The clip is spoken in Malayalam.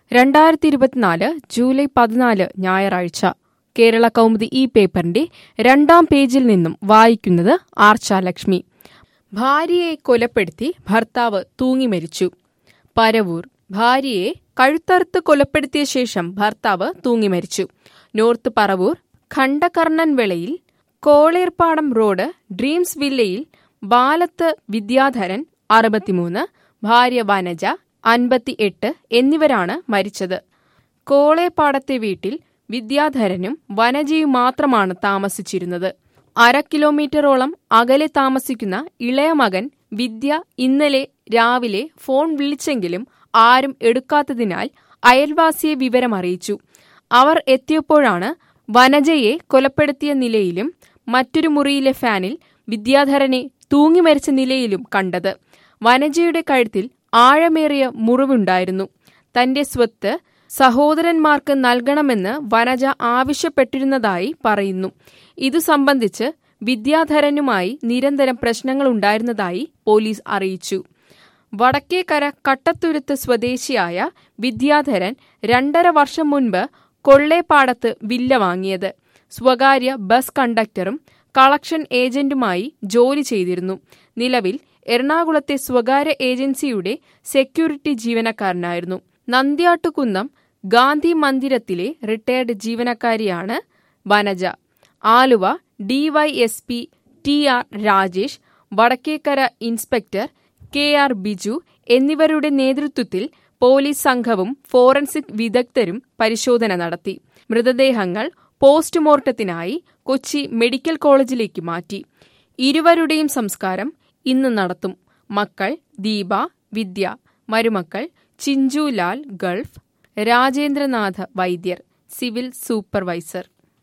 രണ്ടായിരത്തി ഇരുപത്തിനാല് ജൂലൈ പതിനാല് ഞായറാഴ്ച കേരള കൗമുദി ഈ പേപ്പറിന്റെ രണ്ടാം പേജിൽ നിന്നും വായിക്കുന്നത് ആർച്ചാലക്ഷ്മി ഭാര്യയെ കൊലപ്പെടുത്തി ഭർത്താവ് തൂങ്ങി മരിച്ചു പരവൂർ ഭാര്യയെ കഴുത്തറുത്ത് കൊലപ്പെടുത്തിയ ശേഷം ഭർത്താവ് തൂങ്ങി മരിച്ചു നോർത്ത് പറവൂർ ഖണ്ഡകർണൻ വെളയിൽ കോളേർപ്പാടം റോഡ് ഡ്രീംസ് വില്ലയിൽ ബാലത്ത് വിദ്യാധരൻ അറുപത്തിമൂന്ന് ഭാര്യ വനജ അൻപത്തി എട്ട് എന്നിവരാണ് മരിച്ചത് കോളേപ്പാടത്തെ വീട്ടിൽ വിദ്യാധരനും വനജയും മാത്രമാണ് താമസിച്ചിരുന്നത് അര കിലോമീറ്ററോളം അകലെ താമസിക്കുന്ന ഇളയ മകൻ വിദ്യ ഇന്നലെ രാവിലെ ഫോൺ വിളിച്ചെങ്കിലും ആരും എടുക്കാത്തതിനാൽ അയൽവാസിയെ വിവരമറിയിച്ചു അവർ എത്തിയപ്പോഴാണ് വനജയെ കൊലപ്പെടുത്തിയ നിലയിലും മറ്റൊരു മുറിയിലെ ഫാനിൽ വിദ്യാധരനെ തൂങ്ങി മരിച്ച നിലയിലും കണ്ടത് വനജയുടെ കഴുത്തിൽ ആഴമേറിയ മുറിവുണ്ടായിരുന്നു തന്റെ സ്വത്ത് സഹോദരന്മാർക്ക് നൽകണമെന്ന് വനജ ആവശ്യപ്പെട്ടിരുന്നതായി പറയുന്നു ഇതു സംബന്ധിച്ച് വിദ്യാധരനുമായി നിരന്തരം പ്രശ്നങ്ങളുണ്ടായിരുന്നതായി പോലീസ് അറിയിച്ചു വടക്കേക്കര കട്ടത്തുരുത്ത് സ്വദേശിയായ വിദ്യാധരൻ രണ്ടര വർഷം മുൻപ് കൊള്ളേപ്പാടത്ത് വില്ല വാങ്ങിയത് സ്വകാര്യ ബസ് കണ്ടക്ടറും കളക്ഷൻ ഏജന്റുമായി ജോലി ചെയ്തിരുന്നു നിലവിൽ എറണാകുളത്തെ സ്വകാര്യ ഏജൻസിയുടെ സെക്യൂരിറ്റി ജീവനക്കാരനായിരുന്നു നന്ദ്യാട്ടുകുന്നം ഗാന്ധി മന്ദിരത്തിലെ റിട്ടയർഡ് ജീവനക്കാരിയാണ് Vanaja Aluva DYSP T R Rajesh Vadakkekara inspector K R Biju എന്നിവരുടെ നേതൃത്വത്തിൽ പോലീസ് സംഘവും ഫോറൻസിക് വിദഗ്ധരും പരിശോധന നടത്തി മൃതദേഹങ്ങൾ പോസ്റ്റ്മോർട്ടത്തിനായി കൊച്ചി മെഡിക്കൽ കോളേജിലേക്ക് മാറ്റി ഇരുവരുടെയും സംസ്കാരം ഇന്ന് നടത്തും മക്കൾ ദീപ വിദ്യ മരുമക്കൾ ചിഞ്ചുലാൽ ഗൾഫ് രാജേന്ദ്രനാഥ വൈദ്യർ സിവിൽ സൂപ്പർവൈസർ